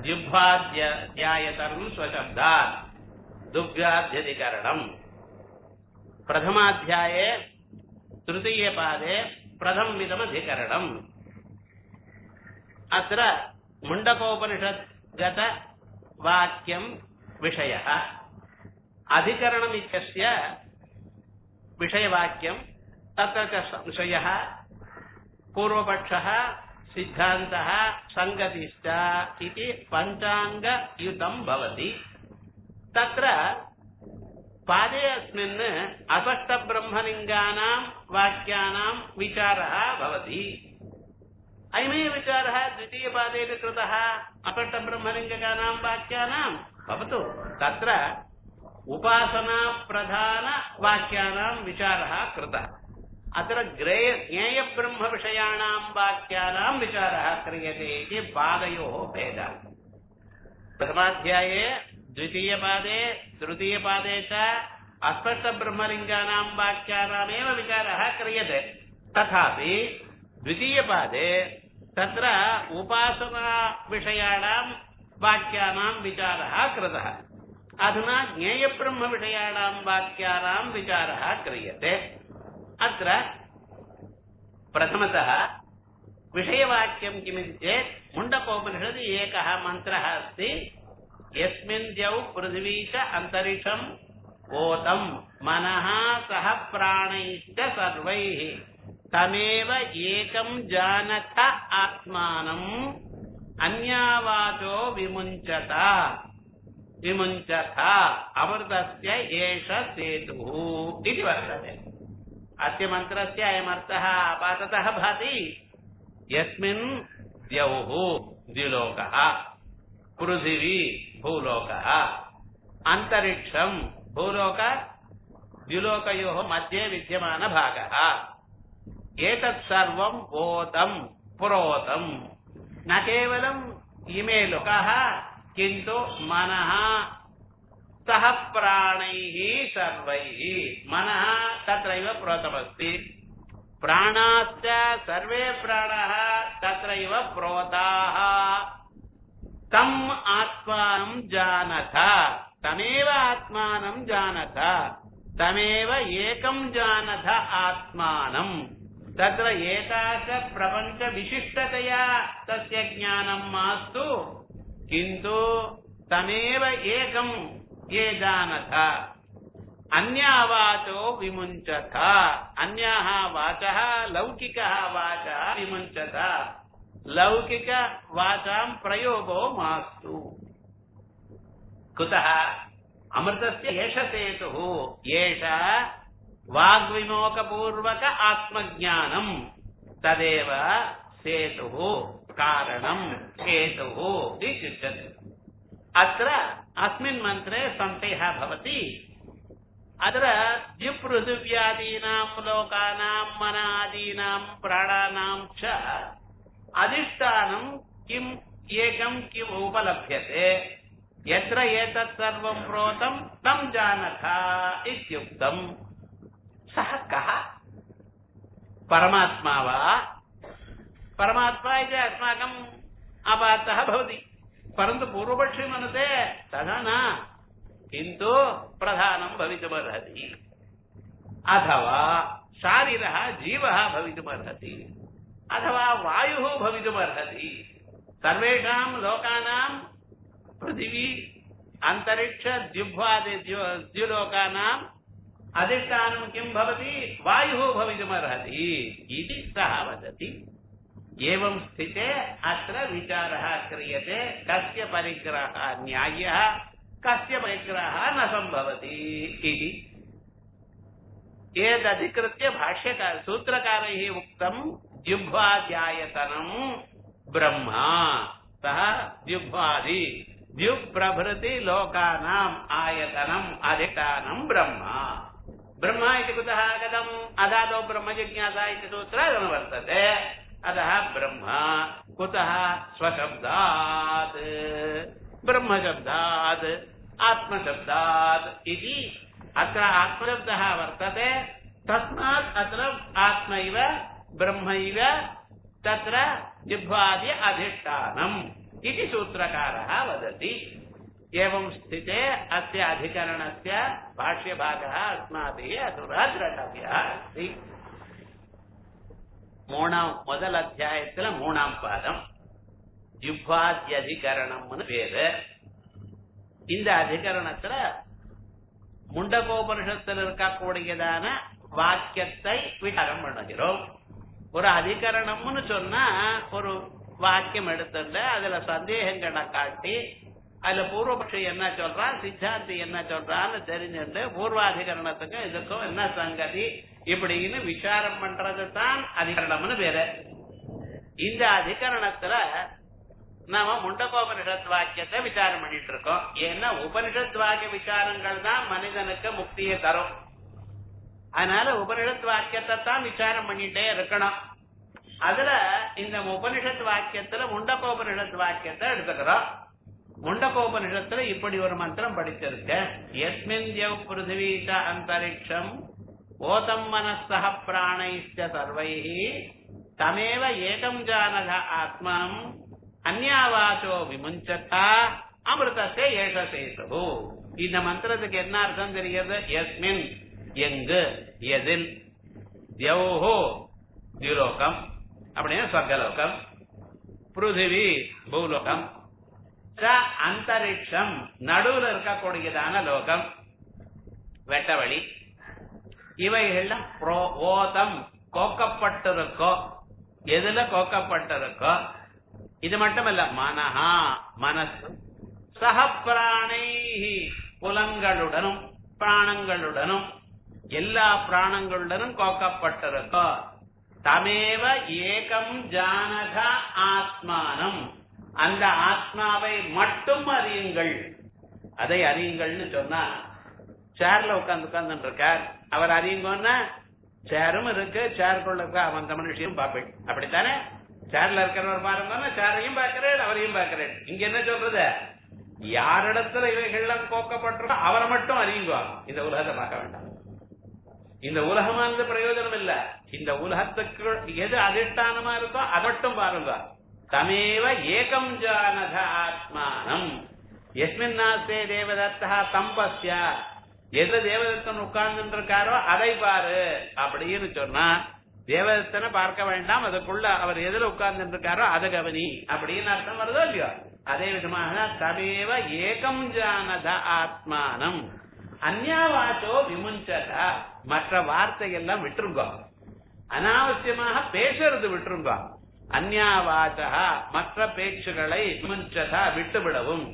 जिह्वाद्यायतरम् स्वशब्दात् दुग्धाध्यधिकरणम् प्रथमाध्याये तृतीयपादे प्रथमविधमधिकरणम् अत्र मुण्डकोपनिषद्गत वाक्यम् विषयः अधिकरणमित्यस्य विषयवाक्यम् तत्र च संशयः पूर्वपक्षः सिद्धान्तः सङ्गतिश्च इति पञ्चाङ्गयुतम् भवति तत्र पादे अस्मिन् असक्तब्रह्मलिङ्गानाम् वाक्यानाम् विचारः भवति अयमेव विचारः द्वितीयपादेन कृतः अपष्टब्रह्मलिङ्गकानाम् वाक्यानाम् भवतु तत्र उपासनाप्रधानवाक्यानाम् विचारः कृतः अत्र ग्रेय ज्ञेयब्रह्मविषयाणाम् वाक्यानाम् विचारः क्रियते इति पादयोः भेदः प्रथमाध्याये द्वितीयपादे तृतीयपादे च अस्पष्टब्रह्मलिङ्गानाम् वाक्यानामेव विचारः क्रियते तथापि द्वितीयपादे तत्र उपासनाविषयाणाम् वाक्यानाम् विचारः कृतः अधुना ज्ञेयब्रह्मविषयाणाम् वाक्यानाम् विचारः क्रियते अत्र प्रथमतः विषयवाक्यं किमिति चेत् मुण्डकोपनिषदि एकः मन्त्रः अस्ति यस्मिन् द्यौ पृथिवी च अन्तरिक्षम् ओतम् मनः सह प्राणैश्च सर्वैः तमेव एकम् जानथ आत्मानम् अन्यावाचो विमुञ्चत विमुञ्चथ अमृतस्य एष सेतुः इति वर्तते अस्य मन्त्रस्य अयमर्थः आपाततः भाति यस्मिन् द्यौः द्विलोकः पृथिवी भूलोकः अन्तरिक्षम् भूलोक द्विलोकयोः मध्ये विद्यमानभागः एतत् सर्वम् ओतम् पुरोतम् न केवलम् इमे लोकाः किन्तु मनः सह प्राणैः सर्वैः मनः तत्रैव प्रोतमस्ति प्राणाश्च सर्वे प्राणाः तत्रैव प्रोताः तम् आत्मानं जानथ तमेव आत्मानं जानथ तमेव एकं जानथ आत्मानम् तत्र एकाशप्रपञ्चविशिष्टतया तस्य ज्ञानं मास्तु किन्तु तमेव एकम् ये जानथ अन्यावाचो विमुञ्चथ अन्याः वाचः लौकिकः वाचः विमुञ्चथ लौकिकवाचाम् प्रयोगो मास्तु कुतः अमृतस्य एष सेतुः एष वाग्विमोकपूर्वक आत्मज्ञानम् तदेव सेतुः कारणम् हेतुः इत्युच्यते अत्र अस्मिन् मन्त्रे संशयः भवति अत्र द्युपृथिव्यादीनाम् लोकानाम् मनादीनाम् प्राणानाम् च अधिष्ठानम् किम् एकम् किम् उपलभ्यते यत्र एतत् सर्वम् प्रोतम् तम् जानथ इत्युक्तम् सः कः परमात्मा वा परमात्मा इति अस्माकम् अपार्थः भवति परन्तु पूर्वपक्षी मनुते तथा न किन्तु प्रधानं भवितुमर्हति अथवा शारीरः जीवः भवितुमर्हति अथवा वायुः भवितुमर्हति सर्वेषां लोकानां पृथिवी अन्तरिक्ष द्युभ्वादि द्युलोकानाम् अधिष्ठानं किं भवति वायुः भवितुमर्हति इति सः वदति एवं स्थिते अत्र विचारः क्रियते कस्य परिग्रहः न्याय्यः कस्य परिग्रहः न सम्भवति इति एतधिकृत्य भाष्यकार सूत्रकारैः उक्तम् जिह्वाद्यायतनम् ब्रह्मा सः जिह्वादि द्युप्रभृति लोकानाम् आयतनम् अधिष्ठानम् ब्रह्मा ब्रह्मा इति कुतः आगतम् अदादौ ब्रह्मजिज्ञासा इति सूत्रादनुवर्तते अतः ब्रह्म कुतः स्वशब्दात् ब्रह्मशब्दात् आत्मशब्दात् इति अत्र आत्मशब्दः वर्तते तस्मात् अत्र आत्मैव ब्रह्मैव तत्र जिह्वादि अधिष्ठानम् इति सूत्रकारः वदति एवं स्थिते अस्य अधिकरणस्य भाष्यभागः अस्माभिः अधुना द्रष्टव्यः अस्ति மூணாம் முதல் அத்தியாயத்துல மூணாம் பாதம் ஜிஹ்வாத்யதிகரணம்னு பேரு இந்த அதிகரணத்துல முண்டகோபனிஷத்தில் இருக்கக்கூடியதான வாக்கியத்தை விசாரம் பண்ணுகிறோம் ஒரு அதிகரணம்னு சொன்னா ஒரு வாக்கியம் எடுத்துட்டு அதுல சந்தேகங்களை காட்டி அதுல பூர்வபக்ஷி என்ன சொல்றான் சித்தாந்தி என்ன சொல்றான்னு தெரிஞ்சுட்டு பூர்வாதிகரணத்துக்கும் இதுக்கும் என்ன சங்கதி இப்படின்னு விசாரம் பண்றது தான் அதிகரணம்னு பேரு இந்த அதிகரணத்துல நாம முண்டகோபனிஷத் வாக்கியத்தை விசாரம் பண்ணிட்டு இருக்கோம் ஏன்னா உபனிஷத் வாக்கிய விசாரங்கள் தான் மனிதனுக்கு முக்தியை தரும் அதனால உபனிஷத் வாக்கியத்தை தான் விசாரம் பண்ணிட்டே இருக்கணும் அதுல இந்த உபனிஷத் வாக்கியத்துல முண்டகோபனிஷத் வாக்கியத்தை எடுத்துக்கிறோம் முண்டகோபனிஷத்துல இப்படி ஒரு மந்திரம் படிச்சிருக்க எஸ்மின் தேவ் பிருத்திவீச அந்தரிக்ஷம் ஓதம் மனசக பிராணைச்ச சர்வைஹி தமேவ ஏகம் ஜானக ஆத்மம் அந்யாவாசோ விமுஞ்சதா அமிர்தத்தை ஏஷசேசு இந்த மந்திரத்துக்கு என்ன அர்த்தம் தெரியுது எஸ்மின் எங்கு எதில் தியௌஹோ தியுலோகம் அப்படின்னா சொர்க்கலோகம் பிருத்திவி பூலோகம் அந்தரிக்ஷம் நடுவுல இருக்கக்கூடியதான லோகம் வெட்டவழி இவைகள்லாம் ஓதம் கோக்கப்பட்டிருக்கோ எதுல கோக்கப்பட்டிருக்கோ இது மட்டுமல்ல மனஹா மனசு சக பிராணை புலங்களுடனும் பிராணங்களுடனும் எல்லா பிராணங்களுடனும் கோக்கப்பட்டிருக்கோ தமேவ ஏகம் ஜானக ஆத்மானம் அந்த ஆத்மாவை மட்டும் அறியுங்கள் அதை அறியுங்கள்னு சொன்னா சேர்ல உட்கார்ந்து உட்கார்ந்து இருக்கார் அவர் அறியுங்கன்னா சேரும் இருக்கு சேருக்குள்ள இருக்க அந்த மனுஷியும் பார்ப்பேன் அப்படித்தானே சேர்ல இருக்கிறவர் பாருங்கன்னா சேரையும் பார்க்கிறேன் அவரையும் பார்க்கிறேன் இங்க என்ன சொல்றது யாரிடத்துல இவைகள்லாம் கோக்கப்பட்டிருக்கோ அவரை மட்டும் அறியுங்க இந்த உலகத்தை பார்க்க வேண்டாம் இந்த உலகமானது பிரயோஜனம் இல்ல இந்த உலகத்துக்கு எது அதிஷ்டானமா இருக்கோ அதை மட்டும் பாருங்க தமேவ ஏகம் ஜானக ஆத்மானம் எஸ்மின் நாஸ்தே தேவதத்தா தம்பஸ்ய எது தேவதத்தன் உட்கார்ந்து இருக்காரோ அதை பாரு அப்படின்னு சொன்னா தேவதத்தனை பார்க்க வேண்டாம் அதுக்குள்ள அவர் எதுல உட்கார்ந்து இருக்காரோ அதை கவனி அப்படின்னு அர்த்தம் வருதோ இல்லையோ அதே விதமாக தமேவ ஏகம் ஜானத ஆத்மானம் அந்யாவாச்சோ விமுஞ்சதா மற்ற வார்த்தையெல்லாம் விட்டுருங்க அனாவசியமாக பேசுறது விட்டுருங்க அந்யாவாச்சா மற்ற பேச்சுகளை விமுஞ்சதா விட்டுவிடவும்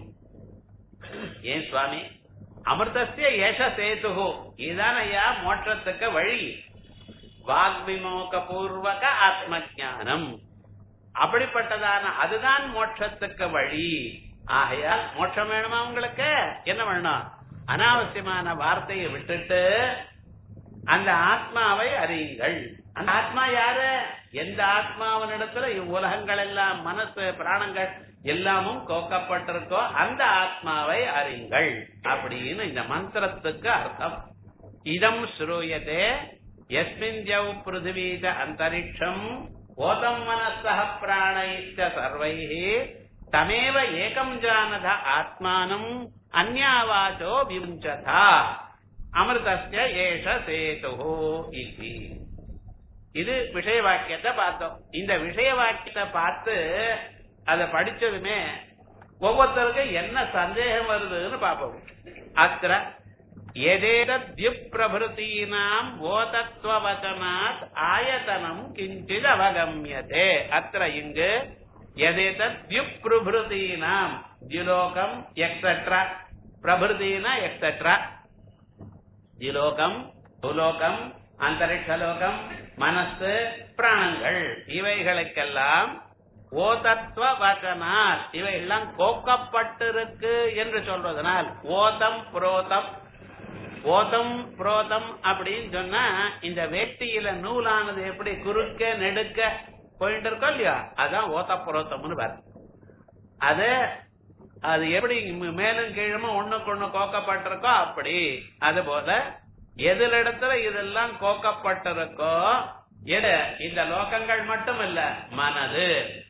ஏன் சுவாமி அமிர்தசிய ஏஷ சேது இதுதான் ஐயா மோட்சத்துக்கு வழி வாக்விமோக பூர்வக ஆத்ம ஜானம் அப்படிப்பட்டதான அதுதான் மோட்சத்துக்கு வழி ஆகையால் மோட்சம் வேணுமா உங்களுக்கு என்ன வேணும் அனாவசியமான வார்த்தையை விட்டுட்டு அந்த ஆத்மாவை அறியுங்கள் அந்த ஆத்மா யாரு எந்த ஆத்மாவனிடத்துல இவ்வுலகங்கள் எல்லாம் மனசு பிராணங்கள் எல்லாமும் கோக்கப்பட்டிருக்கோ அந்த ஆத்மாவை அறியுங்கள் அப்படின்னு இந்த மந்திரத்துக்கு அர்த்தம் இதம் ஸ்ரூயதே எஸ்மின் ஜவ் பிருத்திவீத அந்தரிக்ஷம் ஓதம் மனசக பிராணைச்ச சர்வைஹி தமேவ ஏகம் ஜானத ஆத்மானம் அந்யாவாச்சோ விமுஞ்சதா அமிர்தஸ்ய ஏஷ சேது இது இது விஷய வாக்கியத்தை பார்த்தோம் இந்த விஷய வாக்கியத்தை பார்த்து அதை படிச்சதுமே ஒவ்வொருத்தருக்கும் என்ன சந்தேகம் வருதுன்னு பார்ப்போம் அத்திர எதேதத்யுப்பிரபுத்தீனாம் ஓதத்வவச்சனாத் ஆயத்தனம் கிஞ்சித் அவகமியதே அத்திர இங்கு எதேதத்யுப்பிரபுத்தீனாம் திலோகம் எக்ஸெட்ரா பிரபுதீனா எக்ஸெட்ரா திலோகம் புலோகம் அந்தரிக்ஷலோகம் மனசு பிராணங்கள் இவைகளுக்கெல்லாம் ஓதத்வ வச்சனால் இவையெல்லாம் கோக்கப்பட்டிருக்கு என்று சொல்றதனால் ஓதம் புரோதம் ஓதம் புரோதம் அப்படின்னு சொன்னா இந்த வேட்டியில நூலானது எப்படி குறுக்க நெடுக்க போயிட்டு இருக்கோ இல்லையா அதான் ஓத புரோத்தம்னு பாரு அது அது எப்படி மேலும் கீழும் ஒண்ணுக்கு ஒண்ணு கோக்கப்பட்டிருக்கோ அப்படி அது போல எதிலிடத்துல இதெல்லாம் கோக்கப்பட்டிருக்கோ எது இந்த லோகங்கள் மட்டும் இல்ல மனது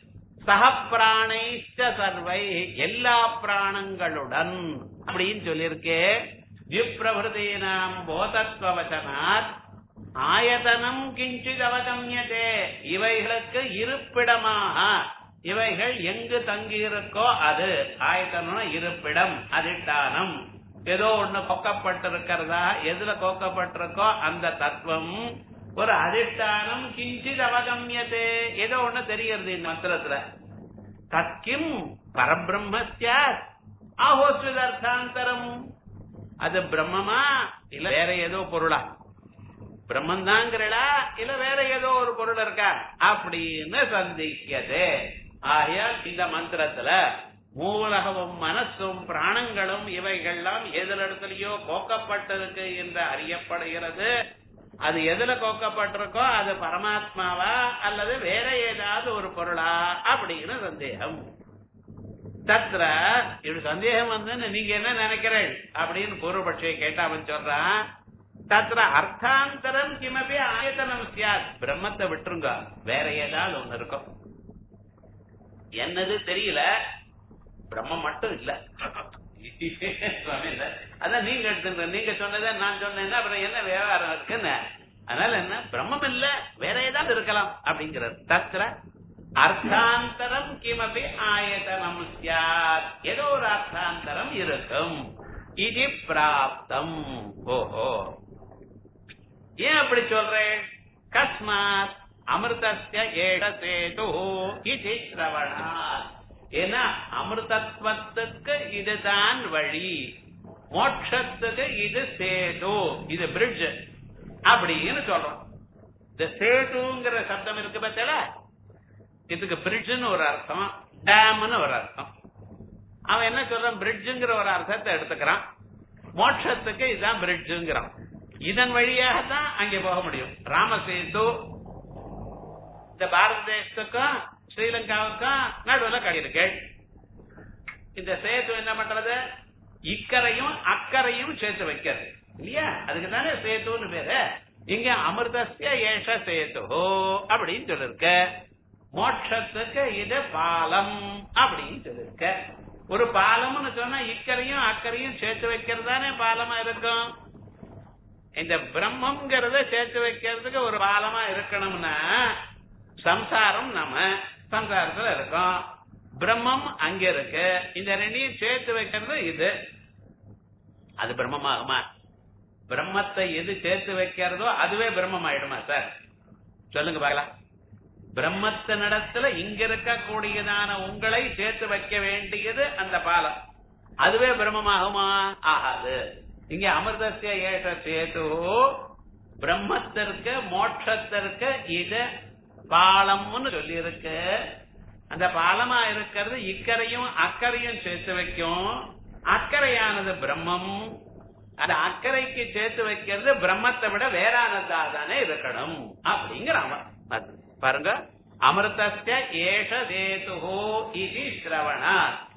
சக பிராணைச்ச சர்வை எல்லா பிராணங்களுடன் அப்படின்னு சொல்லியிருக்கே விப்ரபிருதீனாம் போதத்வவச்சனாத் ஆயதனம் கிஞ்சித் அவகமியதே இவைகளுக்கு இருப்பிடமாக இவைகள் எங்கு தங்கி இருக்கோ அது ஆயத்தனம் இருப்பிடம் அதிஷ்டானம் ஏதோ ஒண்ணு கொக்கப்பட்டிருக்கிறதா எதுல கொக்கப்பட்டிருக்கோ அந்த தத்துவம் ஒரு அதிஷ்டானம் கிஞ்சித் அவகமியதே ஏதோ ஒண்ணு தெரிகிறது இந்த மந்திரத்துல தக்கிம் பரபிரம்மஸ்ய ஆஹோஸ்விதர்த்தாந்தரம் அது பிரம்மமா இல்ல வேற ஏதோ பொருளா பிரம்மன் தாங்கிறடா இல்ல வேற ஏதோ ஒரு பொருள் இருக்கா அப்படின்னு சந்திக்கது ஆகையால் இந்த மந்திரத்துல மூலகமும் மனசும் பிராணங்களும் இவைகள்லாம் எதிரிடத்திலேயோ கோக்கப்பட்டிருக்கு என்று அறியப்படுகிறது அது எதுல கோக்கப்பட்டிருக்கோ அது பரமாத்மாவா அல்லது வேற ஏதாவது ஒரு பொருளா அப்படின்னு சந்தேகம் தத்ர இப்படி சந்தேகம் வந்து நீங்க என்ன நினைக்கிறேன் அப்படின்னு பூர்வபட்சியை கேட்டா அவன் சொல்றான் தத்ர அர்த்தாந்தரம் கிமபி ஆயத்தனம் சியாத் பிரம்மத்தை விட்டுருங்க வேற ஏதாவது ஒண்ணு இருக்கும் என்னது தெரியல பிரம்மம் மட்டும் இல்ல சுவாமி இல்ல. அதான் நீங்க எடுத்துங்க நீங்க சொன்னதை நான் சொன்னேன்னா அப்புறம் என்ன விவகாரம் இருக்குன்னு அதனால என்ன பிரம்மம் இல்ல வேற ஏதாவது இருக்கலாம் அப்படிங்கிறது தத்ர அர்த்தாந்தரம் கிமபி ஆயத்தனம் சியாத் ஏதோ ஒரு அர்த்தாந்தரம் இருக்கும் இது பிராப்தம் ஓஹோ ஏன் அப்படி சொல்றேன் கஸ்மாத் அமிர்தஸ்ய ஏட சேது இது சிரவணாத் ஏன்னா அமிர்தத்வத்துக்கு இதுதான் வழி மோட்சத்துக்கு இது சேது இது பிரிட்ஜ் அப்படின்னு சொல்றோம் இந்த சேதுங்கிற சப்தம் இருக்கு பத்தில இதுக்கு பிரிட்ஜ்னு ஒரு அர்த்தம் டேம்னு ஒரு அர்த்தம் அவன் என்ன சொல்றான் பிரிட்ஜுங்கிற ஒரு அர்த்தத்தை எடுத்துக்கிறான் மோட்சத்துக்கு இதுதான் பிரிட்ஜுங்கிறான் இதன் வழியாக தான் அங்கே போக முடியும் ராமசேது இந்த பாரத தேசத்துக்கும் ஸ்ரீலங்காவுக்கும் நடுவில் கட்டியிருக்கு இந்த சேது என்ன பண்றது இக்கரையும் அக்கரையும் சேர்த்து வைக்கிறது இல்லையா அதுக்கு தானே சேத்துன்னு பேரு இங்க அமிர்தஸ்ய ஏஷ சேது அப்படின்னு சொல்லிருக்க மோட்சத்துக்கு இது பாலம் அப்படின்னு சொல்லிருக்க ஒரு பாலம்னு சொன்னா இக்கரையும் அக்கரையும் சேர்த்து வைக்கிறது தானே பாலமா இருக்கும் இந்த பிரம்மங்கிறத சேர்த்து வைக்கிறதுக்கு ஒரு பாலமா இருக்கணும்னா சம்சாரம் நம்ம சம்சாரத்துல இருக்கோம் பிரம்மம் அங்க இருக்கு இந்த ரெண்டையும் சேர்த்து வைக்கிறது இது அது பிரம்மமாகுமா பிரம்மத்தை எது சேர்த்து வைக்கிறதோ அதுவே பிரம்மம் ஆயிடுமா சார் சொல்லுங்க பார்க்கலாம் பிரம்மத்தினிடத்துல இங்க இருக்கக்கூடியதான உங்களை சேர்த்து வைக்க வேண்டியது அந்த பாலம் அதுவே பிரம்மமாகுமா ஆகாது இங்க அமிர்தசிய ஏற்ற சேது பிரம்மத்திற்கு மோட்சத்திற்கு இது பாலம்னு சொல்லி இருக்கு அந்த பாலமா இருக்கிறது இக்கரையும் அக்கறையும் சேர்த்து வைக்கும் அக்கறையானது பிரம்மம் அந்த அக்கறைக்கு சேர்த்து வைக்கிறது பிரம்மத்தை விட வேறானதா தானே இருக்கணும் அப்படிங்கிற அவன் அது பாருங்க அமிர்தஸ்ய ஏஷ சேது இது சிரவணா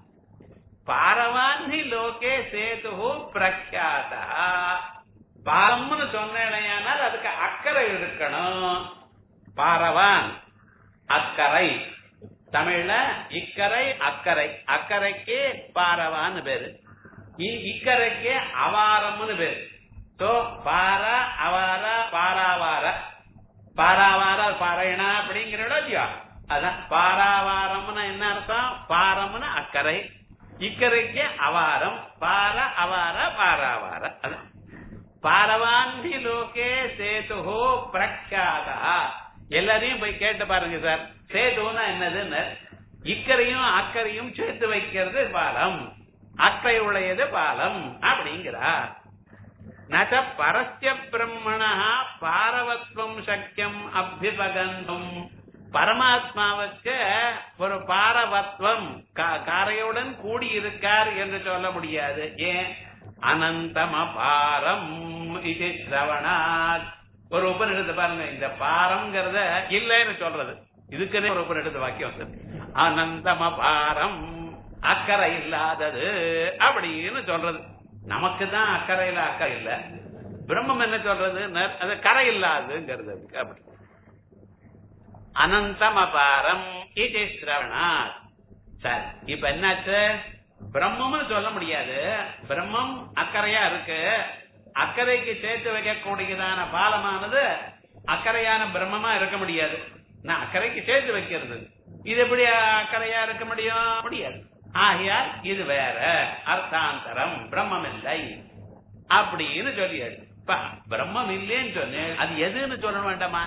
பாரவான்ஹி லோகே சேது பிரக்யாதா பாரம்னு சொன்னேனையானால் அதுக்கு அக்கறை இருக்கணும் பாரவான் அக்கறை தமிழ்ல இக்கரை அக்கறை அக்கறைக்கு பாரவான்னு பேரு இ- இக்கரைக்கு அவாரம்னு பேரு சோ பார அவார பாராவார பாராவார பாறையனா அப்படிங்கிற இல்லையா அதான் பாராவாரம்னு என்ன அர்த்தம் பாரம்னு அக்கறை இக்கரைக்கு அவாரம் பார அவார பாராவார அதான் பாரவாந்தி லோகே சேது பிரக்யாதா எல்லாரையும் போய் கேட்டு பாருங்க சார் சேதுன்னா என்னதுன்னு இக்கரையும் அக்கறையும் சேர்த்து வைக்கிறது பாலம் அக்கறை உடையது பாலம் அப்படிங்கிறா நச்ச பரஸ்ய பிரம்மணா பாரவத்வம் சக்கியம் அபிபகந்தும் பரமாத்மாவுக்கு ஒரு பாரவத்வம் கா- காரையுடன் கூடி இருக்கார் என்று சொல்ல முடியாது ஏன் அனந்தம பாரம் இது சிரவணாத் ஒரு உபநிடத்தை பாருங்க இந்த பாரம்ங்கிறத இல்லைன்னு சொல்றது இதுக்குன்னே ஒரு உபநிடத்து வாக்கியம் வந்து அனந்தம பாரம் அக்கறை இல்லாதது அப்படின்னு சொல்றது நமக்கு தான் அக்கறையில அக்கறை இல்ல பிரம்மம் என்ன சொல்றது ந- அது கரை இல்லாதுங்கிறது அதுக்கு அப்படி அனந்தம் அபாரம் இது சிரவணாத் சரி இப்ப என்னாச்சு பிரம்மம்னு சொல்ல முடியாது பிரம்மம் அக்கறையா இருக்கு அக்கறைக்கு சேர்த்து வைக்கக்கூடியதான பாலமானது அக்கறையான பிரம்மமா இருக்க முடியாது நான் அக்கறைக்கு சேர்த்து வைக்கிறது இது எப்படி அக்கறையா இருக்க முடியும் முடியாது ஆகையால் இது வேற அர்த்தாந்தரம் பிரம்மம் இல்லை அப்படின்னு சொல்லியாரு இப்ப பிரம்மம் இல்லைன்னு சொன்னு அது எதுன்னு சொல்ல வேண்டாமா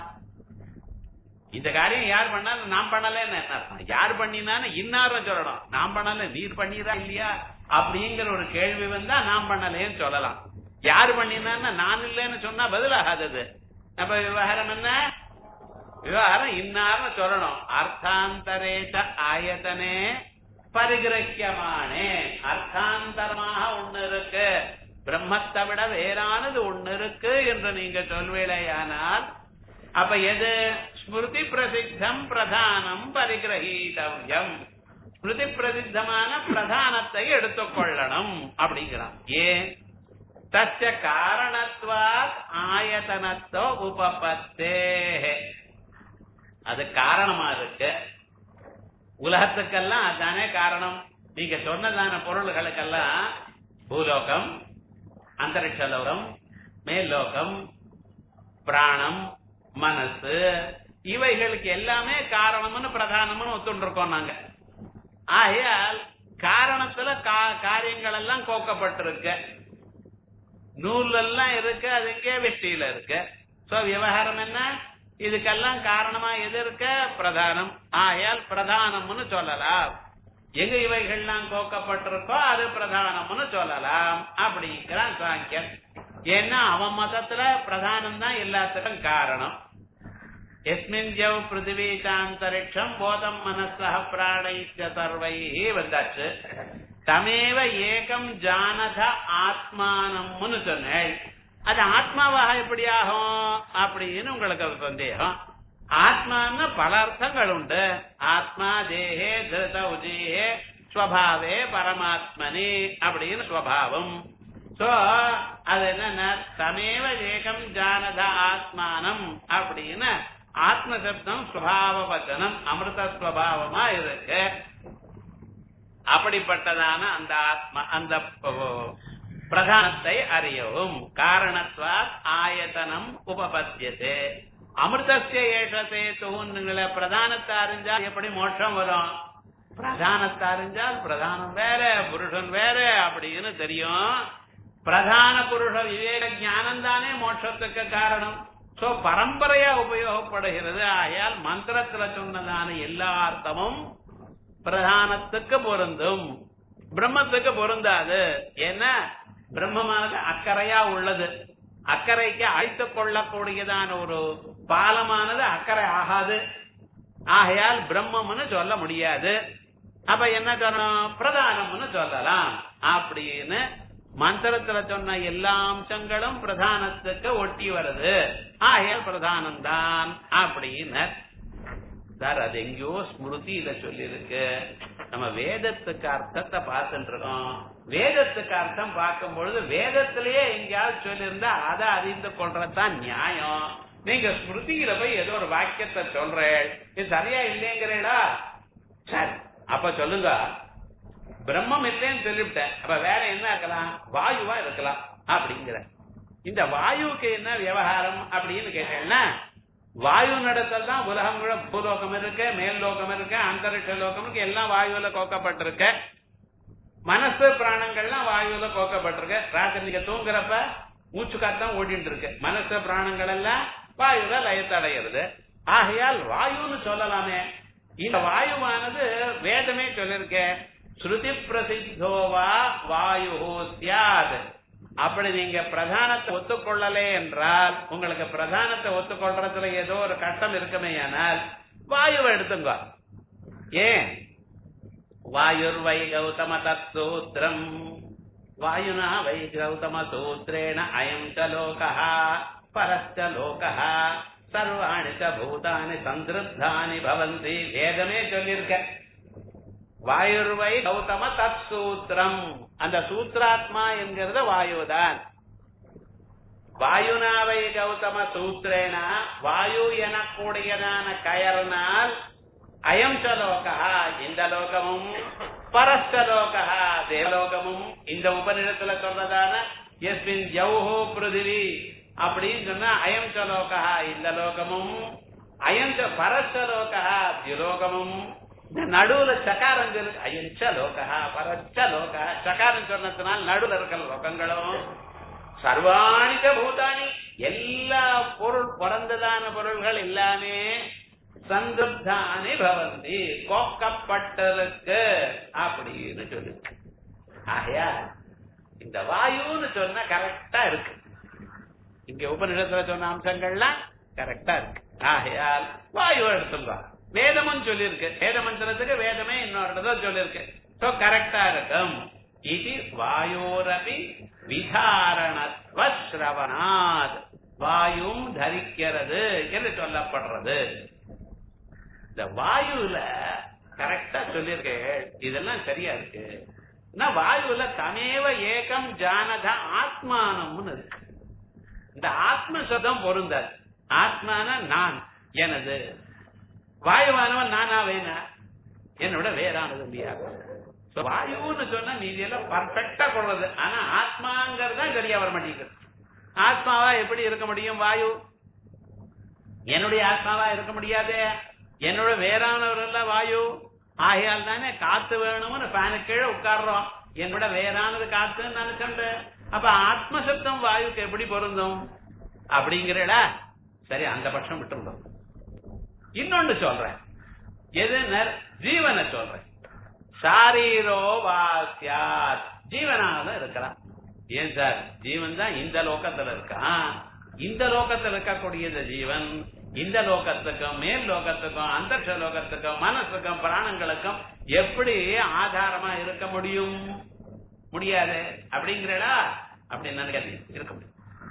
இந்த காரியம் யார் பண்ணாலும் நான் பண்ணலன்னு என்ன அர்த்தம்? யார் பண்ணினான்னு இன்னாரும் சொல்லணும் நான் பண்ணல நீர் பண்ணிரா இல்லையா அப்படிங்கிற ஒரு கேள்வி வந்தா நான் பண்ணலேன்னு சொல்லலாம் யார் பண்ணினான்னு நான் இல்லைன்னு சொன்னா பதிலாகாதது அப்ப விவகாரம் என்ன விவகாரம் இன்னார்னு சொல்லணும் அர்த்தாந்தரேச்ச ஆயத்தனே பரிகிரக்கியமானே அர்த்தாந்தரமாக ஒண்ணு இருக்கு பிரம்மத்தை விட வேறானது ஒண்ணு இருக்கு என்று நீங்க சொல்வேலையானால் அப்ப எது ஸ்மிருதி பிரசித்தம் பிரதானம் பரிகிரகீதவ்யம் ஸ்மிருதி பிரசித்தமான பிரதானத்தை எடுத்துக்கொள்ளணும் அப்படிங்கிறான் ஏன் தச்ச காரணத்வாத் ஆயத்தனத்தோ உபபத்தே அது காரணமா இருக்கு உலகத்துக்கெல்லாம் அதானே காரணம் நீங்க சொன்னதான பொருள்களுக்கெல்லாம் பூலோகம் அந்தரிக்ஷ லோகம் மேல்லோகம் பிராணம் மனசு இவைகளுக்கு எல்லாமே காரணம்னு பிரதானம்னு ஒத்துட்டு இருக்கோம் நாங்க ஆகையால் காரணத்துல கா- காரியங்கள் எல்லாம் கோக்கப்பட்டிருக்கு நூல் எல்லாம் இருக்கு அது எங்கே வெற்றியில இருக்கு சோ விவகாரம் என்ன இதுக்கெல்லாம் காரணமா எது இருக்க பிரதானம் ஆயால் பிரதானம்னு சொல்லலாம் எங்க இவைகள்லாம் கோக்கப்பட்டிருக்கோ அது பிரதானம்னு சொல்லலாம் அப்படிங்கிறான் சாங்கியன் ஏன்னா அவன் மதத்துல பிரதானம் தான் எல்லாத்துக்கும் காரணம் எஸ்மின் ஜவ் பிருத்திவி சாந்தரிக்ஷம் போதம் மனசா பிராணைச்ச சர்வை வந்தாச்சு தமேவ ஏகம் ஜானத ஆத்மானம்னு சொன்னேன் அது ஆத்மாவாக எப்படி ஆகும் அப்படின்னு உங்களுக்கு ஒரு சந்தேகம் ஆத்மான்னு பல அர்த்தங்கள் உண்டு ஆத்மா தேகே திருத உஜிஹே ஸ்வபாவே பரமாத்மனி அப்படின்னு ஸ்வபாவம் சோ அது என்னன்னா தமேவ ஏகம் ஜானத ஆத்மானம் அப்படின்னு ஆத்ம சப்தம் சுவாவ வச்சனம் அமிர்த ஸ்வபாவமா இருக்கு அப்படிப்பட்டதான அந்த ஆத்மா அந்த ப- பிரதானத்தை அறியவும் காரணத்வாத் ஆயத்தனம் உபபத்தியதே அமிர்தசிய ஏற்றத்தை தூணுங்கள பிரதானத்தை அறிஞ்சா எப்படி மோட்சம் வரும் பிரதானத்தை அறிஞ்சால் பிரதானம் வேற புருஷன் வேற அப்படின்னு தெரியும் பிரதான புருஷ விவேக ஞானம் தானே மோட்சத்துக்கு காரணம் சோ பரம்பரையா உபயோகப்படுகிறது ஆகையால் மந்திரத்துல சொன்னதான எல்லா அர்த்தமும் பிரதானத்துக்கு பொருந்தும் பிரம்மத்துக்கு பொருந்தாது ஏன்னா பிரம்மமானது அக்கறையா உள்ளது அக்கறைக்கு அழைத்துக் கொள்ளக்கூடியதான ஒரு பாலமானது அக்கறை ஆகாது ஆகையால் பிரம்மம்னு சொல்ல முடியாது அப்ப என்ன சொல்லணும் பிரதானம்னு சொல்லலாம் அப்படின்னு மந்திரத்துல சொன்ன எல்லா அம்சங்களும் பிரதானத்துக்கு ஒட்டி வருது ஆகையால் பிரதானம் தான் அப்படின்னு சார் அது எங்கேயோ ஸ்மிருதியில சொல்லியிருக்கு நம்ம வேதத்துக்கு அர்த்தத்தை பார்த்துட்டு இருக்கோம் வேதத்துக்கு அர்த்தம் பார்க்கும் பொழுது வேதத்திலேயே எங்கேயாவது சொல்லியிருந்தா அதை அறிந்து கொள்றதுதான் நியாயம் நீங்க ஸ்மிருதியில போய் ஏதோ ஒரு வாக்கியத்தை சொல்றேன் இது சரியா இல்லைங்கிறீடா சரி அப்ப சொல்லுங்க பிரம்மம் இல்லைன்னு சொல்லிவிட்டேன் அப்ப வேற என்ன இருக்கலாம் வாயுவா இருக்கலாம் அப்படிங்கிற இந்த வாயுவுக்கு என்ன விவகாரம் அப்படின்னு கேட்டேன்னா வாயு நடத்தல் தான் உலகம் கூட பூலோகம் இருக்கு மேல் லோகம் இருக்கு அந்தரிக்ஷ லோகம் இருக்கு எல்லாம் வாயுல கோக்கப்பட்டிருக்கு மனசு பிராணங்கள்லாம் வாயுல கோக்கப்பட்டிருக்கு ராத்திரி நீங்க தூங்குறப்ப மூச்சு காத்தான் ஓடிட்டு இருக்கு மனசு பிராணங்கள் எல்லாம் வாயுல லயத்தடைகிறது ஆகையால் வாயுன்னு சொல்லலாமே இந்த வாயுவானது வேதமே சொல்லிருக்க ஸ்ருதி பிரசித்தோவா வாயு சியாத் அப்படி நீங்க பிரதானத்தை ஒத்துக்கொள்ளலே என்றால் உங்களுக்கு பிரதானத்தை ஒத்துக்கொள்றதுல ஏதோ ஒரு கஷ்டம் இருக்குமே ஆனால் வாயுவை எடுத்துங்க ஏன் வாயுர் வை கௌதம தூத்திரம் வாயுனா வை கௌதம சூத்திரேண அயம் ச லோகா பரஸ்ச லோகா சர்வாணி ச பூதானி சந்திருத்தானி பவந்தி வேதமே சொல்லியிருக்க வாயுர்வை கௌதம தத் சூத்திரம் அந்த சூத்ராத்மா என்கிறது வாயுதான் வாயுனாவை கௌதம சூத்திரேன வாயு எனக்கூடியதான கயர்னால் அயம் ச லோகா இந்த லோகமும் பரஸ்த லோகா தேவலோகமும் இந்த உபநிடத்துல சொல்றதான எஸ்மின் ஜவுஹோ பிருதிவி அப்படின்னு சொன்னா அயம் ச லோகா இந்த லோகமும் அயம் ச பரஸ்த லோகா தியுலோகமும் இந்த நடுவுல சகாரம் சொல்லு அயஞ்ச லோகா பரச்ச லோகா சகாரம் சொன்னதுனால் நடுவுல இருக்கிற லோகங்களும் சர்வாணிக பூதானி எல்லா பொருள் பிறந்ததான பொருள்கள் எல்லாமே சந்துப்தானி பவந்தி கோக்கப்பட்டிருக்கு அப்படின்னு சொல்லு ஆகையா இந்த வாயுன்னு சொன்னா கரெக்டா இருக்கு இங்க உபநிஷத்துல சொன்ன அம்சங்கள்லாம் கரெக்டா இருக்கு ஆகையால் வாயு எடுத்துங்க வேதமும் சொல்லியிருக்கு வேத மந்திரத்துக்கு வேதமே இன்னொரு இடத்துல சொல்லியிருக்கு சோ கரெக்டா இருக்கும் இது வாயோரபி விதாரணத்வ ஸ்ரவணாத் வாயும் தரிக்கிறது என்று சொல்லப்படுறது இந்த வாயுல கரெக்டா சொல்லியிருக்கேன் இதெல்லாம் சரியா இருக்கு நான் வாயுல தமேவ ஏகம் ஜானத ஆத்மானம்னு இருக்கு இந்த ஆத்ம சதம் பொருந்தாது ஆத்மான நான் எனது வாயுவானவன் நானா வேணா என்னோட வேறானது இல்லையா So, வாயுன்னு சொன்னா நீதி எல்லாம் பர்ஃபெக்டா கொள்றது ஆனா ஆத்மாங்கிறது தான் சரியா வர மாட்டேங்குது ஆத்மாவா எப்படி இருக்க முடியும் வாயு என்னுடைய ஆத்மாவா இருக்க முடியாது என்னோட வேறானவர் வாயு ஆகையால் தானே காத்து வேணும்னு ஃபேனு கீழே உட்கார்றோம் என்னோட வேறானது காத்துன்னு நினைச்சோண்டு அப்ப ஆத்மசப்தம் வாயுக்கு எப்படி பொருந்தும் அப்படிங்கிறடா சரி அந்த பட்சம் விட்டுருந்தோம் இன்னொன்னு சொல்றேன் எது நர்- ஜீவனை சொல்றேன் சாரீரோ வாசியாத் ஜீவனாக இருக்கலாம் ஏன் சார் ஜீவன் தான் இந்த லோகத்துல இருக்கான் இந்த லோகத்துல இருக்கக்கூடியது ஜீவன் இந்த லோகத்துக்கும் மேல் லோகத்துக்கும் அந்தர்ஷ லோகத்துக்கும் மனசுக்கும் பிராணங்களுக்கும் எப்படி ஆதாரமா இருக்க முடியும் முடியாது அப்படிங்கிறடா அப்படி நினைக்காதீங்க இருக்க முடியும்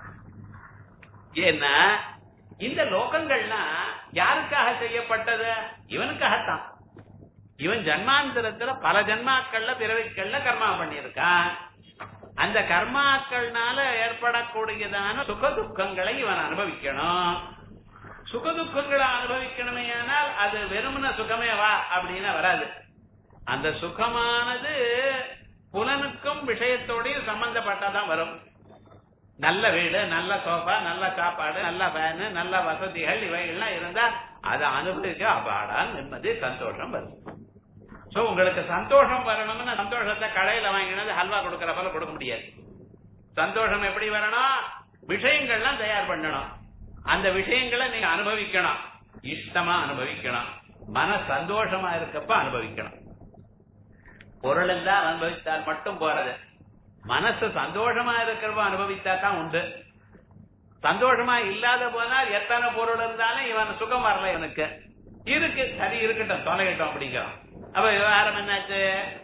ஏன்னா இந்த லோகங்கள்லாம் யாருக்காக செய்யப்பட்டது இவனுக்காகத்தான் இவன் ஜன்மாந்தரத்துல பல ஜன்மாக்கள்ல பிறவிக்கள்ல கர்மா பண்ணியிருக்கான் அந்த கர்மாக்கள்னால ஏற்படக்கூடியதான சுக துக்கங்களை இவன் அனுபவிக்கணும் சுக துக்கங்களை அனுபவிக்கணுமே ஆனால் அது வெறுமன சுகமே வா அப்படின்னு வராது அந்த சுகமானது புலனுக்கும் விஷயத்தோடையும் சம்பந்தப்பட்டாதான் வரும் நல்ல வீடு நல்ல சோஃபா நல்ல சாப்பாடு நல்ல ஃபேனு நல்ல வசதிகள் இவைகள்லாம் இருந்தா அதை அனுபவிக்க அபாடா நிம்மதி சந்தோஷம் வரும் சோ உங்களுக்கு சந்தோஷம் வரணும்னு சந்தோஷத்தை கடையில வாங்கினது ஹல்வா கொடுக்கற போல கொடுக்க முடியாது சந்தோஷம் எப்படி வரணும் விஷயங்கள்லாம் தயார் பண்ணணும் அந்த விஷயங்களை நீங்க அனுபவிக்கணும் இஷ்டமா அனுபவிக்கணும் மன சந்தோஷமா இருக்கப்ப அனுபவிக்கணும் பொருள் எல்லாம் அனுபவித்தால் மட்டும் போறது மனசு சந்தோஷமா இருக்கிறப்ப அனுபவித்தா தான் உண்டு சந்தோஷமா இல்லாத போனால் எத்தனை பொருள் இருந்தாலும் இவன் சுகம் வரல இவனுக்கு இருக்கு சரி இருக்கட்டும் தொலைகட்டும் அப்படிங்கிறான் அப்ப விவகாரம் என்னாச்சு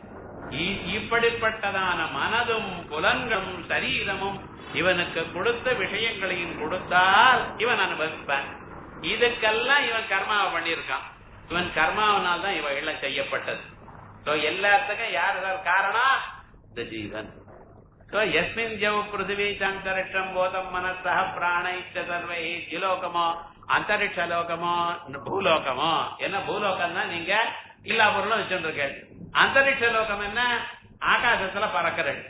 இ- இப்படிப்பட்டதான மனதும் புலன்களும் சரீரமும் இவனுக்கு கொடுத்த விஷயங்களையும் கொடுத்தால் இவன் அனுபவிப்பான் இதுக்கெல்லாம் இவன் கர்மாவை பண்ணியிருக்கான் இவன் கர்மாவனால் தான் இவன் எல்லாம் செய்யப்பட்டது சோ எல்லாத்துக்கும் யார் சார் காரணம் இந்த ஜீவன் సో ఎస్మిన్ జవ పృథివీ అంతరిక్షం బోధం మనస్స ప్రాణ ఇచ్చ సర్వై திலோகமோ அந்தரிக்ஷ லோகமோ பூலோகமோ என்ன பூலோகம்னா நீங்க எல்லா பொருளும் வச்சுருக்கேன் அந்தரிக்ஷ லோகம் என்ன ஆகாசத்துல பறக்கிறேன்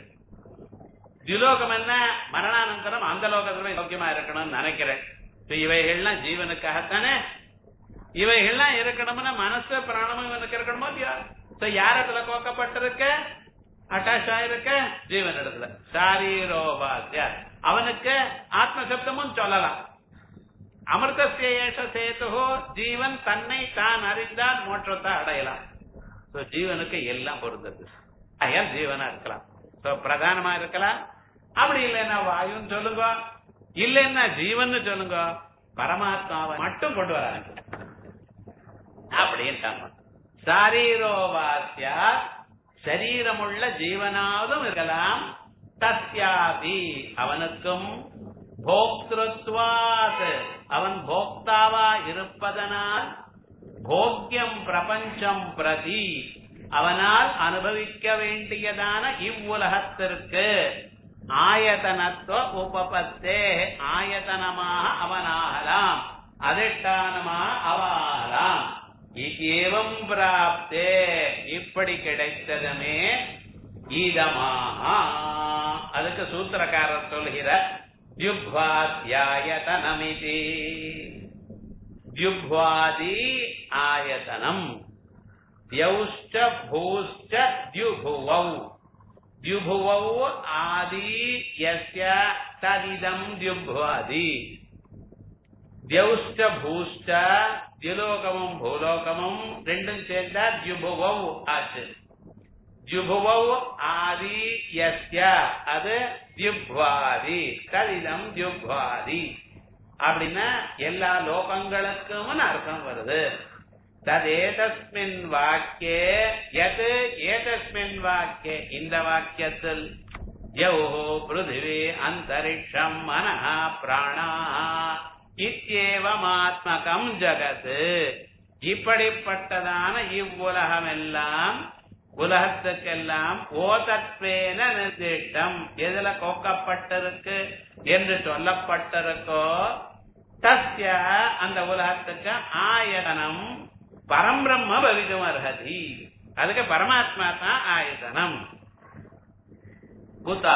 திலோகம் என்ன மரணானந்தரம் அந்த லோகத்துல யோக்கியமா இருக்கணும்னு நினைக்கிறேன் So இவைகள்லாம் ஜீவனுக்காகத்தானே இவைகள்லாம் இருக்கணும்னா மனசு பிராணமும் இவனுக்கு இருக்கணுமோ இல்லையா So யாரத்துல கோக்கப்பட்டிருக்க அட்டாச் ஆயிருக்க ஜீவன் இடத்துல சாரீரோபாசிய அவனுக்கு ஆத்ம சப்தமும் சொல்லலாம் அமிர்தசிய ஏஷ சேதுகோ ஜீவன் தன்னை தான் அறிந்தால் மோட்சத்தை அடையலாம் So ஜீவனுக்கு எல்லாம் பொருந்தது அயல் ஜீவனா இருக்கலாம் So பிரதானமா இருக்கலாம் அப்படி இல்லைன்னா வாயுன்னு சொல்லுங்க இல்லைன்னா ஜீவன் சொல்லுங்க பரமாத்மாவை மட்டும் கொண்டு வராங்க அப்படின்னு சாரீரோவாசியா சரீரமுள்ள ஜீவனாவதும் இருக்கலாம் தஸ்யாபி அவனுக்கும் போக்திருத்வாத் அவன் போக்தாவா இருப்பதனால் போக்கியம் பிரபஞ்சம் பிரதி அவனால் அனுபவிக்க வேண்டியதான இவ்வுலகத்திற்கு ஆயதனத்துவ உபபத்தே ஆயதனமாக அவனாகலாம் அதிஷ்டானமாக அவாகலாம் ஏவம் பிராப்தே இப்படி கிடைத்ததுமே ஈதமாக அதுக்கு சூத்திரக்காரர் சொல்கிற த்யுப்வாத்யாயதனமிதி த்யுப்வாதி ஆயதனம் யௌஷ்ட பூஷ்ட த்யுபுவௌ த்யுபுவௌ ஆதி யஸ்ய ததிதம் த்யுப்வாதி தியௌஷ்ட பூஷ்ட தியுலோகமும் பூலோகமும் ரெண்டும் சேர்ந்தா தியுபுவௌ ஆச்சு தியுபுவௌ ஆதி யஸ்ய அது தியுப்வாதி ததிதம் தியுப்வாதி அப்படின்னா எல்லா லோகங்களுக்கும் அர்த்தம் வருது ததேதஸ்மின் வாக்கியே எது ஏதஸ்மின் வாக்கியே இந்த வாக்கியத்தில் யௌஹோ பிருத்திவி அந்தரிக்ஷம் மனः பிராணாः இத்தியேவமாத்மகம் ஜகத் இப்படிப்பட்டதான இவ்வுலகம் எல்லாம் உலகத்துக்கெல்லாம் ஓதத்வேன நிர்திஷ்டம் எதுல கோக்கப்பட்டிருக்கு என்று சொல்லப்பட்டிருக்கோ தஸ்ய அந்த உலகத்துக்கு ஆயதனம் பரம்பிரம்ம பவிதும் அர்ஹதி அதுக்கு பரமாத்மா தான் ஆயதனம் குதா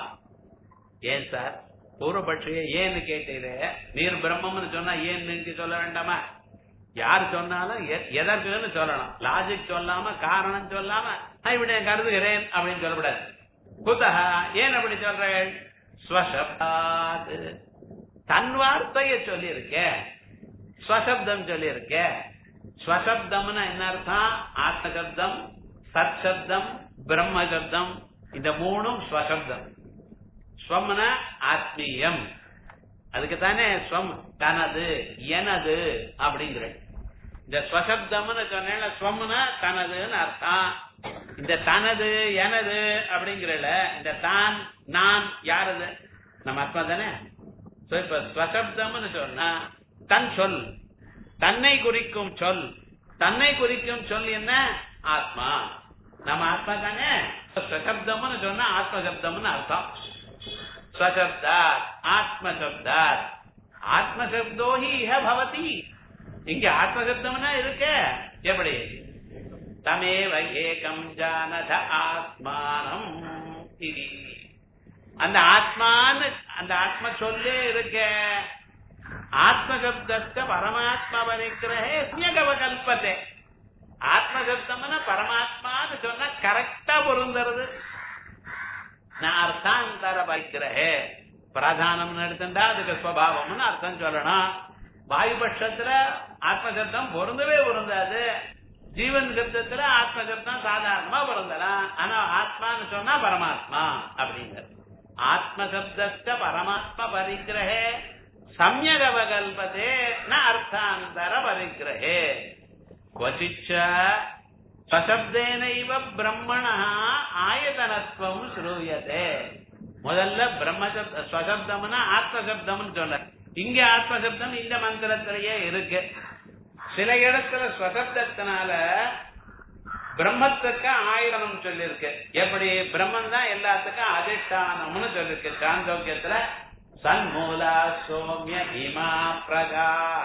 ஏன் சார் பூர்வபட்சிய ஏன்னு கேட்டீரே நீர் பிரம்மம்னு சொன்னா ஏன் நீங்க சொல்ல வேண்டாமா யார் சொன்னாலும் எ- எதற்குன்னு சொல்லணும் லாஜிக் சொல்லாம காரணம் சொல்லாம நான் இப்படி நான் கருதுகிறேன் அப்படின்னு சொல்லக்கூடாது குதா ஏன் அப்படி சொல்றேன் ஸ்வசப்தாத் தன் வார்த்தைய சொல்லியிருக்க ஸ்வசப்தம் சொல்லியிருக்க ஸ்வசப்தம்னா என்ன அர்த்தம் ஆத்ம சப்தம் சத் சப்தம் பிரம்ம சப்தம் இந்த மூணும் ஸ்வசப்தம் ஸ்வம்னா ஆத்மீயம் அதுக்கு தானே ஸ்வம் தனது எனது அப்படிங்கிற இந்த ஸ்வசப்தம்னு சொன்னேன் ஸ்வம்னா தனதுன்னு அர்த்தம் இந்த தனது எனது அப்படிங்கிறல இந்த தான் நான் யாரது நம்ம ஆத்மா தானே So, இப்ப ஸ்வசப்தம்னு சொன்னா தன் சொல் தன்னை குறிக்கும் சொல் தன்னை குறிக்கும் சொல் என்ன ஆத்மா நம்ம ஆத்மா தானே ஸ்வசப்தம்னு சொன்னா ஆத்ம சப்தம்னு அர்த்தம் ஸ்வசப்தாத் ஆத்ம சப்தாத் ஆத்ம சப்தோ ஹி இஹ பவதி இங்க ஆத்ம சப்தம்னா இருக்கு எப்படி தமேவ ஏகம் ஜானத ஆத்மானம் இது அந்த ஆத்மான்னு அந்த ஆத்ம சொல்லே இருக்க ஆத்மசப்தஸ்த பரமாத்மா பரிக்கிரகே கல்பத்தே ஆத்மசப்தம்னா பரமாத்மான்னு சொன்னா கரெக்டா பொருந்துறது நான் அர்த்தாந்தர பரிக்கிரகே பிரதானம் எடுத்துட்டா அதுக்கு ஸ்வபாவம்னு அர்த்தம் சொல்லணும் வாயுபட்சத்துல ஆத்மசப்தம் பொருந்தவே பொருந்தாது ஜீவன் சப்தத்துல ஆத்மசப்தம் சாதாரணமா பொருந்தலாம் ஆனா ஆத்மான்னு சொன்னா பரமாத்மா அப்படிங்கிறது ஆத்மசப்தஸ்த பரமாத்ம பரிகிரகே சமயக் அவகல்பதே ந அர்த்தாந்தர பரிகிரகே क्वचिच्च स्वशब्देनैव பிரம்மணः ஆயதனத்துவம் ஸ்ரூயதே முதல்ல பிரம்ம சப்த ஸ்வசப்தம்னா ஆத்ம சப்தம்னு சொல்ல இங்க ஆத்ம சப்தம் இந்த மந்திரத்திலேயே இருக்கு சில இடத்துல ஸ்வசப்தத்தினால பிரம்மத்துக்கு ஆயுதனம் சொல்லியிருக்கு எப்படி பிரம்மன் தான் எல்லாத்துக்கும் அதிஷ்டானம்னு சொல்லிருக்கு சாந்தோக்கியத்துல சன்மூலா சோமிய பீமா பிரஜா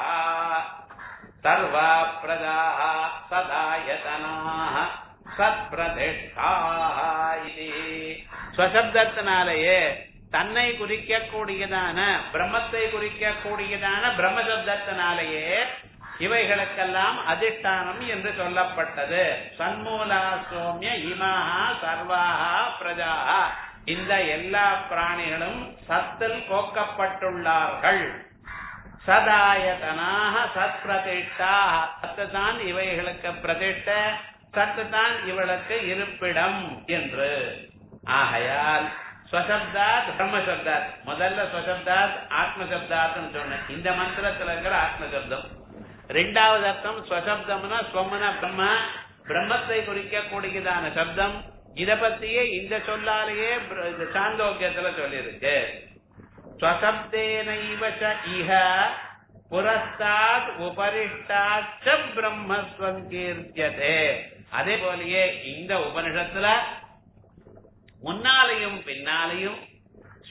சர்வா பிரஜா சதாயதனா சத்பிரதிஷ்டா இது ஸ்வசப்தத்தினாலேயே தன்னை குறிக்கக்கூடியதான பிரம்மத்தை குறிக்கக்கூடியதான பிரம்ம சப்தத்தினாலேயே இவைகளுக்கெல்லாம் அதிஷ்டானம் என்று சொல்லப்பட்டது சன்மூலா சோமிய இமாஹா சர்வாஹா பிரஜாஹா இந்த எல்லா பிராணிகளும் சத்தில் கோக்கப்பட்டுள்ளார்கள் சதாயதனாக சத் பிரதிஷ்டாக சத்து தான் இவைகளுக்கு பிரதிஷ்ட சத்து தான் இவளுக்கு இருப்பிடம் என்று ஆகையால் ஸ்வசப்தாத் பிரம்ம சப்தாத் முதல்ல ஸ்வசப்தாத் ஆத்ம சப்தாத்னு சொன்னேன் இந்த மந்திரத்துல இருக்கிற ஆத்ம சப்தம் ரெண்டாவது அர்த்தம் ஸ்வசப்தம்னா ஸ்வம்னா பிரம்ம பிரம்மத்தை குறிக்கக்கூடியதான சப்தம் இத பத்தியே இந்த சொல்லாலேயே பிர- இந்த சாந்தோக்கியத்துல சொல்லியிருக்கு ஸ்வசப்தேனைவ ச இஹ புரஸ்தாத் உபரிஷ்டாத் ச பிரம்மஸ்வம் கீர்த்தியதே அதே போலயே இந்த உபனிஷத்துல முன்னாலையும் பின்னாலையும்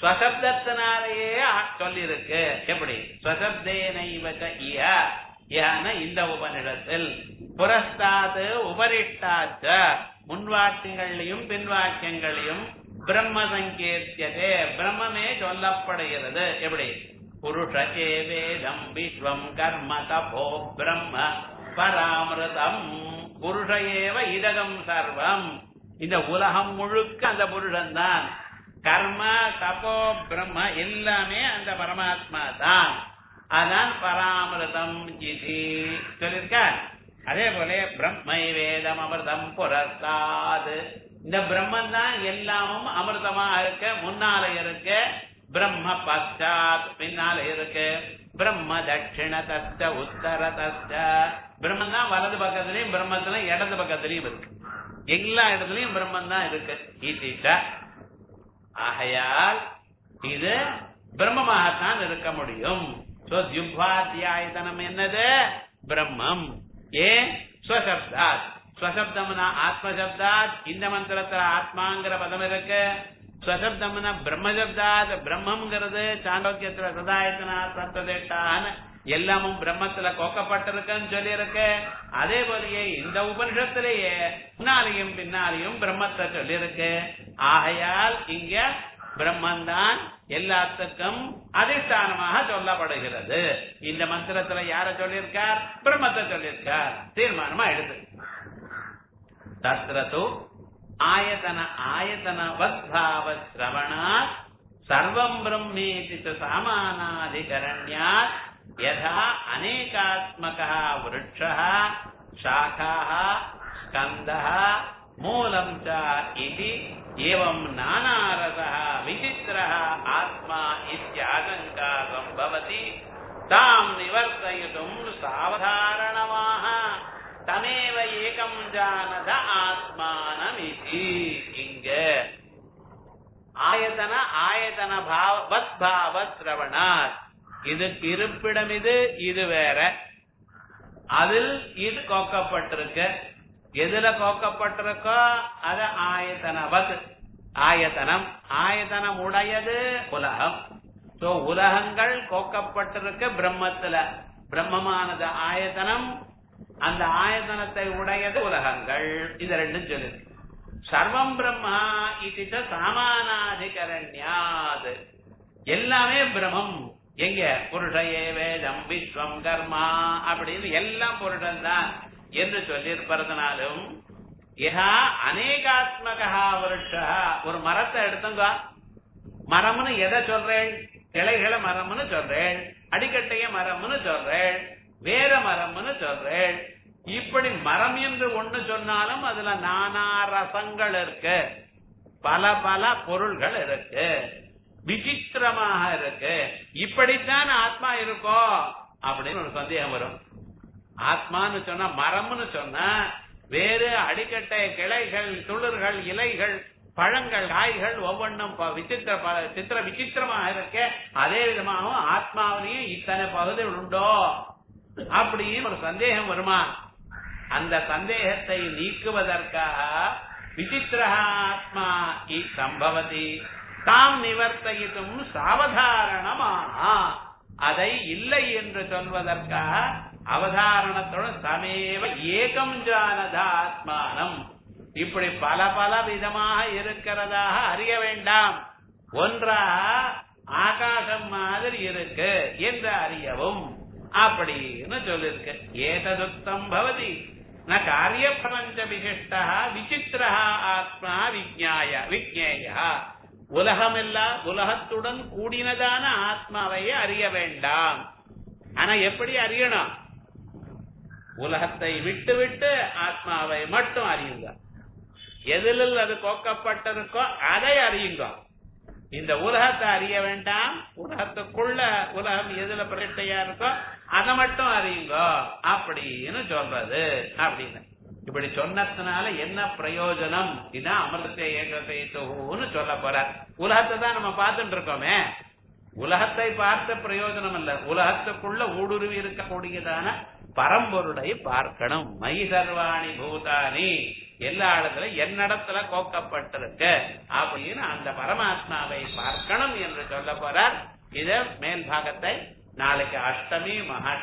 ஸ்வசப்தத்தினாலேயே சொல்லிருக்கு எப்படி ஸ்வசப்தேனைவச்ச இய யான இந்த உபனிடத்தில் புரஸ்தாது உபரிஷ்டாச்ச முன்வாக்கியங்களையும் பின்வாக்கியங்களையும் பிரம்ம சங்கேத்தியதே பிரம்மமே சொல்லப்படுகிறது எப்படி புருஷ ஏவேதம் விஸ்வம் கர்ம தபோ பிரம்ம பராமிருதம் புருஷ ஏவ இதகம் சர்வம் இந்த உலகம் முழுக்க அந்த புருஷன் தான் கர்ம தபோ பிரம்ம எல்லாமே அந்த பரமாத்மா தான் அதான் பராமிருதம் இது சொல்லிருக்க அதே போல பிரம்மை வேதம் அமிர்தம் புரஸ்தாது இந்த பிரம்மன் தான் எல்லாமும் அமிர்தமா இருக்க முன்னால இருக்கு பிரம்ம பச்சாத் பின்னால இருக்கு பிரம்ம தட்சிண தஸ்த உத்தர தஸ்த பிரம்மன் தான் வலது பக்கத்துலயும் பிரம்மத்துல இடது பக்கத்துலயும் இருக்கு எல்லா இடத்துலயும் பிரம்மன் தான் இருக்கு ஈசிட்ட ஆகையால் இது பிரம்மமாகத்தான் இருக்க முடியும் சோ தியுபாத்தியாயத்தனம் என்னது பிரம்மம் ஏன் ஸ்வசப்தாத் ஸ்வசப்தம்னா ஆத்மசப்தாத் இந்த மந்திரத்துல ஆத்மாங்கிற பதம் இருக்கு ஸ்வசப்தம்னா பிரம்மசப்தாத் பிரம்மம்ங்கிறது சாண்டோக்கியத்துல சதாயத்தனா தத்துவதேட்டான்னு எல்லாமும் பிரம்மத்துல கோக்கப்பட்டிருக்குன்னு சொல்லி இருக்கு அதே போலயே இந்த உபனிஷத்திலேயே முன்னாலையும் பின்னாலையும் பிரம்மத்தை சொல்லி இருக்கு ஆகையால் இங்க பிரம்மன் தான் எல்லாத்துக்கும் அதிஷ்டானமாக சொல்லப்படுகிறது இந்த மந்திரத்துல யார சொல்லியிருக்கார் பிரம்மத்தை சொல்லியிருக்கார் தீர்மானமா எடுத்து தத்ரது ஆயத்தன ஆயத்தன வத்பாவ சிரவணாத் சர்வம் பிரம்மேதி சாமானாதிகரண்யாத் யதா அநேகாத்மகः वृक्षः शाखाः स्कन्दः मूलम् च इति एवं नानारसः विचित्रः आत्मा इत्याशङ्का सम्भवति ताम् निवर्तयितुम् सावधारणमाः तमेव एकम् जानद आत्मानमिति இங்க ஆயத்தன ஆயத்தன பாவ வத் பாவ சிரவணாத் இதுக்கு இருப்பிடம் இது இது வேற அதில் இது கோக்கப்பட்டிருக்கு எதுல கோக்கப்பட்டிருக்கோ அது ஆயத்தனவத் ஆயத்தனம் ஆயத்தனம் உடையது உலகம் சோ உலகங்கள் கோக்கப்பட்டிருக்க பிரம்மத்துல பிரம்மமானது ஆயத்தனம் அந்த ஆயத்தனத்தை உடையது உலகங்கள் இது ரெண்டும் சொல்லிருக்கு சர்வம் பிரம்மா இது சாமானாதிகரண்யாது எல்லாமே பிரம்மம் எங்க புருஷயே வேதம் விஸ்வம் கர்மா அப்படின்னு எல்லாம் புருஷன் தான் என்று சொல்லியிருப்பதனாலும் யஹா அநேகாத்மகா வருஷா ஒரு மரத்தை எடுத்துங்க மரம்னு எதை சொல்றேன் கிளைகளை மரம்னு சொல்றேன் அடிக்கட்டைய மரம்னு சொல்றேன் வேற மரம்னு சொல்றேன் இப்படி மரம் என்று ஒண்ணு சொன்னாலும் அதுல நானா ரசங்கள் இருக்கு பல பல பொருள்கள் இருக்கு விசித்திரமாக இருக்கு இப்படித்தான் ஆத்மா இருக்கும் அப்படின்னு ஒரு சந்தேகம் வரும் ஆத்மான்னு சொன்னா மரம்னு சொன்னா வேறு அடிக்கட்டை கிளைகள் துளிர்கள் இலைகள் பழங்கள் காய்கள் ஒவ்வொன்றும் ப- விசித்திர ப- சித்திர விசித்திரமாக இருக்க அதே விதமாகவும் ஆத்மாவிலையும் இத்தனை பகுதிகள் உண்டோ அப்படின்னு ஒரு சந்தேகம் வருமா அந்த சந்தேகத்தை நீக்குவதற்காக விசித்திர ஆத்மா இ சம்பவதி தாம் நிவர்த்தித்தும் சாவதாரணமாக அதை இல்லை என்று சொல்வதற்காக அவதாரணத்துடன் சமேவ ஏகம் ஜானதா ஆத்மானம் இப்படி பல பல விதமாக இருக்கிறதாக அறிய வேண்டாம் ஒன்றாக ஆகாசம் மாதிரி இருக்கு என்று அறியவும் அப்படின்னு சொல்லிருக்கு ஏததுக்தம் பவதி ந காரிய பிரபஞ்ச விசிஷ்டா விசித்திர ஆத்மா விஜ்ஞாய விஜ்ஞேய உலகமெல்லாம் உலகத்துடன் கூடினதான ஆத்மாவை அறிய வேண்டாம் ஆனா எப்படி அறியணும் உலகத்தை விட்டு விட்டு ஆத்மாவை மட்டும் அறியுங்க எதிலில் அது கோக்கப்பட்டிருக்கோ அதை அறியுங்க இந்த உலகத்தை அறிய வேண்டாம் உலகத்துக்குள்ள உலகம் எதுல பிரச்சனையா இருக்கோ அதை மட்டும் அறியுங்க அப்படின்னு சொல்றது அப்படின்னு இப்படி சொன்னதுனால என்ன பிரயோஜனம் இதான் அமிர்தத்தை ஏகத்தைன்னு சொல்ல போற உலகத்தை தான் நம்ம பார்த்துட்டு இருக்கோமே உலகத்தை பார்த்த பிரயோஜனம் இல்ல உலகத்துக்குள்ள ஊடுருவி இருக்கக்கூடியதான பரம்பொருளை பார்க்கணும் மை சர்வாணி பூதானி எல்லா இடத்துல என்னிடத்துல கோக்கப்பட்டிருக்கு அப்படின்னு அந்த பரமாத்மாவை பார்க்கணும் என்று சொல்ல போறார் இத மேல் பாகத்தை நாளைக்கு அஷ்டமி மகா